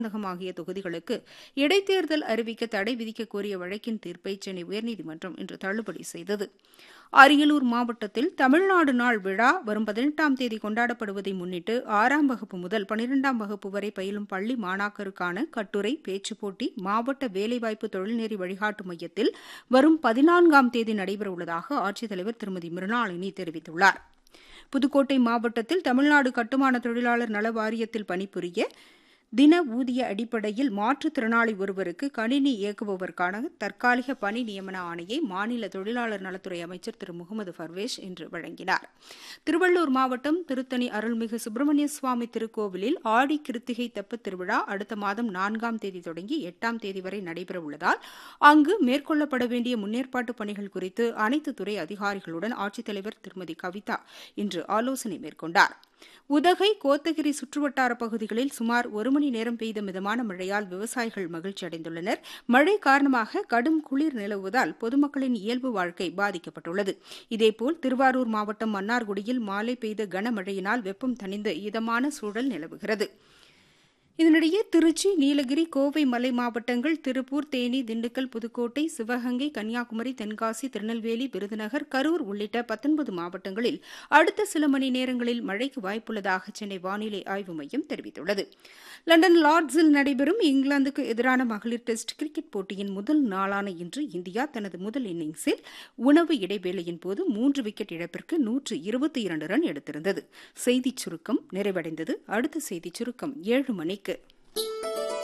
மதுராந்தகம் ஆகிய தொகுதிகளுக்கு இடைத்தேர்தல் அறிவிக்க தடை விதிக்க கோரிய வழக்கின் தீர்ப்பை சென்னை உயர்நீதிமன்றம் இன்று தள்ளுபடி செய்தது அரியலூர் மாவட்டத்தில் தமிழ்நாடு நாள் விழா வரும் பதினெட்டாம் தேதி கொண்டாடப்படுவதை முன்னிட்டு ஆறாம் வகுப்பு முதல் பனிரெண்டாம் வகுப்பு வரை பயிலும் பள்ளி மாணாக்கருக்கான கட்டுரை பேச்சுப் போட்டி மாவட்ட வேலைவாய்ப்பு தொழில்நெறி வழிகாட்டு மையத்தில் வரும் பதினான்காம் தேதி நடைபெறவுள்ளதாக ஆட்சித்தலைவர் திருமதி மிருணாளினி தெரிவித்துள்ளார் புதுக்கோட்டை மாவட்டத்தில் தமிழ்நாடு கட்டுமான தொழிலாளர் நல வாரியத்தில் பணிபுரிய தின ஊதிய அடிப்படையில் மாற்றுத்திறனாளி ஒருவருக்கு கணினி இயக்குபவருக்கான தற்காலிக பணி நியமன ஆணையை மாநில தொழிலாளர் நலத்துறை அமைச்சர் திரு முகமது பர்வேஷ் இன்று வழங்கினார் திருவள்ளூர் மாவட்டம் திருத்தணி அருள்மிகு சுப்பிரமணிய சுவாமி திருக்கோவிலில் ஆடி கிருத்திகை தெப்பத் திருவிழா அடுத்த மாதம் நான்காம் தேதி தொடங்கி எட்டாம் தேதி வரை நடைபெறவுள்ளதால் அங்கு மேற்கொள்ளப்பட வேண்டிய முன்னேற்பாட்டு பணிகள் குறித்து அனைத்து துறை அதிகாரிகளுடன் ஆட்சித்தலைவர் திருமதி கவிதா இன்று ஆலோசனை மேற்கொண்டார் உதகை கோத்தகிரி சுற்றுவட்டார பகுதிகளில் சுமார் ஒரு மணி நேரம் பெய்த மிதமான மழையால் விவசாயிகள் மகிழ்ச்சி அடைந்துள்ளனர் மழை காரணமாக கடும் குளிர் நிலவுவதால் பொதுமக்களின் இயல்பு வாழ்க்கை பாதிக்கப்பட்டுள்ளது இதேபோல் திருவாரூர் மாவட்டம் மன்னார்குடியில் மாலை பெய்த கனமழையினால் வெப்பம் தணிந்து இதமான சூழல் நிலவுகிறது இதனிடையே திருச்சி நீலகிரி கோவை மலை மாவட்டங்கள் திருப்பூர் தேனி திண்டுக்கல் புதுக்கோட்டை சிவகங்கை கன்னியாகுமரி தென்காசி திருநெல்வேலி விருதுநகர் கரூர் உள்ளிட்ட பத்தொன்பது மாவட்டங்களில் அடுத்த சில மணி நேரங்களில் மழைக்கு வாய்ப்புள்ளதாக சென்னை வானிலை ஆய்வு மையம் தெரிவித்துள்ளது லண்டன் லார்ட்ஸில் நடைபெறும் இங்கிலாந்துக்கு எதிரான மகளிர் டெஸ்ட் கிரிக்கெட் போட்டியின் முதல் நாளான இன்று இந்தியா தனது முதல் இன்னிங்ஸில் உணவு இடைவேளையின் போது மூன்று விக்கெட் இழப்பிற்கு நூற்று இருபத்தி இரண்டு ரன் எடுத்திருந்தது செய்திச் சுருக்கம் நிறைவடைந்தது அடுத்த செய்திச் சுருக்கம் ஏழு மணிக்கு